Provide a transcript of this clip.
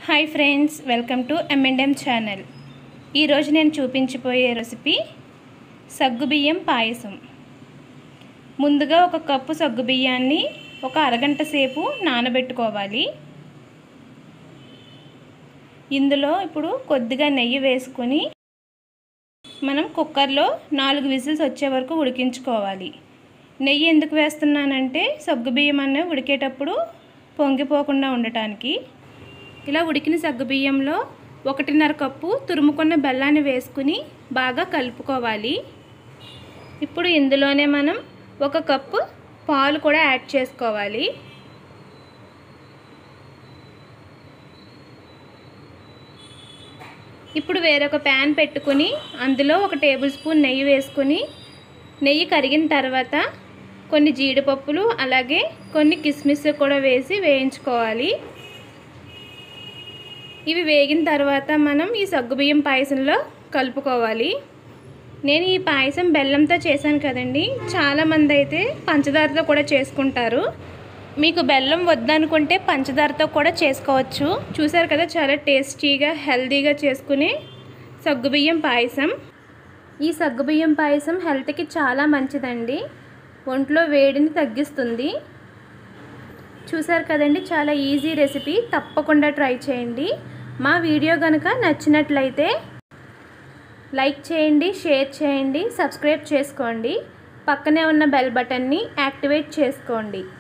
hi friends welcome to M and M channel ఈరోజు నేను చూపించబోయే రెసిపీ సగ్గుబియ్యం పాయసం ముందుగా ఒక కప్పు సగ్గుబియ్యాన్ని ఒక అరగంట సేపు నానబెట్టుకోవాలి ఇందులో ఇప్పుడు కొద్దిగా నెయ్యి వేసుకొని మనం కుక్కర్లో నాలుగు విజిల్స్ వచ్చే వరకు ఉడికించుకోవాలి నెయ్యి ఎందుకు వేస్తున్నానంటే సగ్గుబియ్యం అనేవి ఉడికేటప్పుడు పొంగిపోకుండా ఉండటానికి ఇలా ఉడికిన సగ్గుబియ్యంలో ఒకటిన్నర కప్పు తురుముకున్న బెల్లాన్ని వేసుకుని బాగా కలుపుకోవాలి ఇప్పుడు ఇందులోనే మనం ఒక కప్పు పాలు కూడా యాడ్ చేసుకోవాలి ఇప్పుడు వేరొక ప్యాన్ పెట్టుకుని అందులో ఒక టేబుల్ స్పూన్ నెయ్యి వేసుకొని నెయ్యి కరిగిన తర్వాత కొన్ని జీడిపప్పులు అలాగే కొన్ని కిస్మిస్ కూడా వేసి వేయించుకోవాలి ఇవి వేగిన తర్వాత మనం ఈ సగ్గుబియ్యం పాయసంలో కలుపుకోవాలి నేను ఈ పాయసం బెల్లంతో చేశాను కదండి చాలామంది అయితే పంచదారతో కూడా చేసుకుంటారు మీకు బెల్లం వద్దనుకుంటే పంచదారతో కూడా చేసుకోవచ్చు చూసారు కదా చాలా టేస్టీగా హెల్తీగా చేసుకునే సగ్గుబియ్యం పాయసం ఈ సగ్గుబియ్యం పాయసం హెల్త్కి చాలా మంచిదండి ఒంట్లో వేడిని తగ్గిస్తుంది చూసారు కదండి చాలా ఈజీ రెసిపీ తప్పకుండా ట్రై చేయండి మా వీడియో కనుక నచ్చినట్లయితే లైక్ చేయండి షేర్ చేయండి సబ్స్క్రైబ్ చేసుకోండి పక్కనే ఉన్న బెల్ బటన్ని యాక్టివేట్ చేసుకోండి